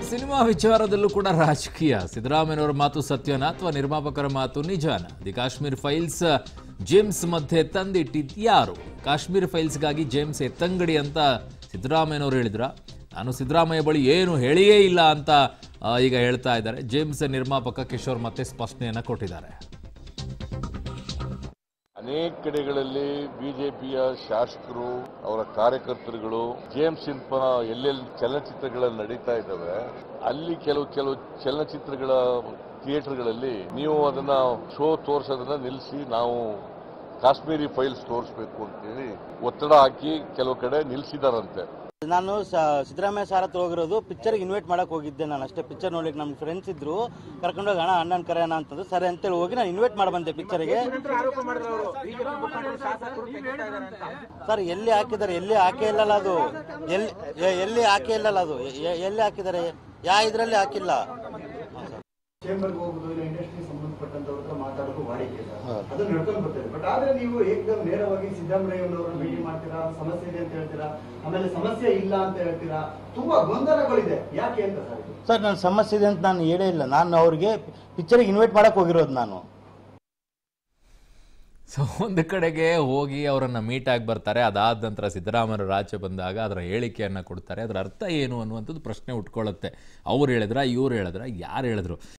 Cinema ವಿಚಾರದಲ್ಲೂ ಕೂಡ ರಾಜಕೀಯ ಸಿದ್ದರಾಮಯ್ಯನವರ ಮಾತು ಸತ್ಯನಾ ಅಥವಾ ನಿರ್ಮಾಪಕರ ಮಾತು ನಿಜಾನ ದಿ ಕಾಶ್ಮೀರ್ ಫೈಲ್ಸ್ ಜೇಮ್ಸ್ ಮಧ್ಯೆ ತಂದಿಟ್ಟಿದ್ಯಾರು ಕಾಶ್ಮೀರ್ ಫೈಲ್ಸ್ಗಾಗಿ ಜೇಮ್ಸ್ ಎತ್ತಂಗಡಿ ಅಂತ ಸಿದ್ದರಾಮಯ್ಯನವರು ಹೇಳಿದ್ರ ನಾನು ಸಿದ್ದರಾಮಯ್ಯ ಬಳಿ ಏನು ಹೇಳಿಯೇ ಇಲ್ಲ ಅಂತ ಆ, ಈಗ ಹೇಳ್ತಾ ಇದ್ದಾರೆ ಜೇಮ್ಸ್ ನಿರ್ಮಾಪಕ ಕಿಶೋರ್ ಮತ್ತೆ ಸ್ಪಷ್ಟನೆಯನ್ನ ಕೊಟ್ಟಿದ್ದಾರೆ ಅನೇಕ ಕಡೆಗಳಲ್ಲಿ ಬಿಜೆಪಿಯ ಶಾಸಕರು ಅವರ ಕಾರ್ಯಕರ್ತರುಗಳು ಜೇಮ್ಸ್ ಸಿನ್ಪನ ಎಲ್ಲೆಲ್ಲಿ ಚಲನಚಿತ್ರಗಳು ನಡೀತಾ ಇದ್ದಾವೆ ಅಲ್ಲಿ ಕೆಲವು ಕೆಲವು ಚಲನಚಿತ್ರಗಳ ಥಿಯೇಟರ್ಗಳಲ್ಲಿ ನೀವು ಅದನ್ನ ಶೋ ತೋರಿಸೋದನ್ನ ನಿಲ್ಲಿಸಿ ನಾವು ಕಾಶ್ಮೀರಿ ಫೈಲ್ಸ್ ತೋರಿಸ್ಬೇಕು ಅಂತೇಳಿ ಒತ್ತಡ ಹಾಕಿ ಕೆಲವು ಕಡೆ ನಿಲ್ಲಿಸಿದಾರಂತೆ ನಾನು ಸ- ಸಿದ್ದರಾಮಯ್ಯ ಸಾರ್ ಹತ್ರ ಹೋಗಿರೋದು ಪಿಕ್ಚರ್ಗೆ ಇನ್ವೈಟ್ ಮಾಡಕ್ ಹೋಗಿದ್ದೆ ನಾನು ಅಷ್ಟೇ ಪಿಕ್ಚರ್ ನೋಡ್ಲಿಕ್ಕೆ ನಮ್ಮ ಫ್ರೆಂಡ್ಸ್ ಇದ್ರು ಕರ್ಕೊಂಡೋಗಿ ಅಣ್ಣ ಅಣ್ಣನ ಕರೆಯೋಣ ಅಂತಂದ್ರೆ ಸರಿ ಅಂತೇಳಿ ಹೋಗಿ ನಾನು ಇನ್ವೈಟ್ ಮಾಡಿ ಬಂದೆ ಪಿಕ್ಚರ್ಗೆ ಸರ್ ಎಲ್ಲಿ ಹಾಕಿದ್ದಾರೆ ಎಲ್ಲಿ ಹಾಕೇ ಇಲ್ಲಲ್ಲ ಅದು ಎಲ್ಲಿ ಎ- ಎಲ್ಲಿ ಹಾಕೇ ಇಲ್ಲಲ್ಲ ಅದು ಎ- ಎ- ಎಲ್ಲಿ ಹಾಕಿದ್ದಾರೆ ಯಾ ಇದ್ರಲ್ಲಿ ಹಾಕಿಲ್ಲ ಚೇಂಬರ್ಗೆ ಹೋಗುದು ಇಲ್ಲ ಇಂಡಸ್ಟ್ರಿ ಸಂಬಂಧಪಟ್ಟಂತವ್ರ ಹತ್ರ ಮಾತಾಡೋದು ವಾಡಿಕೆ ಸರ್ ಅದು ನಡ್ಕೊಂಡು ಬರ್ತಾರೆ ಬಟ್ ಆದ್ರೆ ನೀವು ಏಕದಮ್ ನೇರವಾಗಿ ಸಿದ್ದರಾಮಯ್ಯನವರನ್ನ ಭೇಟಿ ಮಾಡ್ತೀರಾ ಸಮಸ್ಯೆ ಇದೆ ಅಂತ ಹೇಳ್ತೀರಾ ಆಮೇಲೆ ಸಮಸ್ಯೆ ಇಲ್ಲ ಅಂತ ಹೇಳ್ತೀರಾ ತುಂಬಾ ಗೊಂದಲಗಳಿದೆ ಯಾಕೆ ಅಂತ ಸರ್ ಇದು? ಸರ್ ನನ್ನ ಸಮಸ್ಯೆ ಇದೆ ಅಂತ ನಾನು ಹೇಳೇ ಇಲ್ಲ ನಾನು ಅವ್ರಿಗೆ ಪಿಕ್ಚರ್ಗೆ ಇನ್ವೈಟ್ ಮಾಡಕ್ ಹೋಗಿರೋದು ನಾನು ಸೊ ಒಂದು ಕಡೆಗೆ ಹೋಗಿ ಅವರನ್ನ ಮೀಟ್ ಆಗಿ ಬರ್ತಾರೆ ಅದಾದ ನಂತರ ಸಿದ್ದರಾಮಯ್ಯ ರಾಜ್ಯ ಬಂದಾಗ ಅದರ ಹೇಳಿಕೆಯನ್ನು ಕೊಡ್ತಾರೆ ಅದರ ಅರ್ಥ ಏನು ಅನ್ನುವಂಥದ್ದು ಪ್ರಶ್ನೆ ಉಟ್ಕೊಳ್ಳುತ್ತೆ ಅವ್ರು ಹೇಳಿದ್ರ ಇವ್ರು ಹೇಳಿದ್ರ ಯಾರು ಹೇಳಿದ್ರು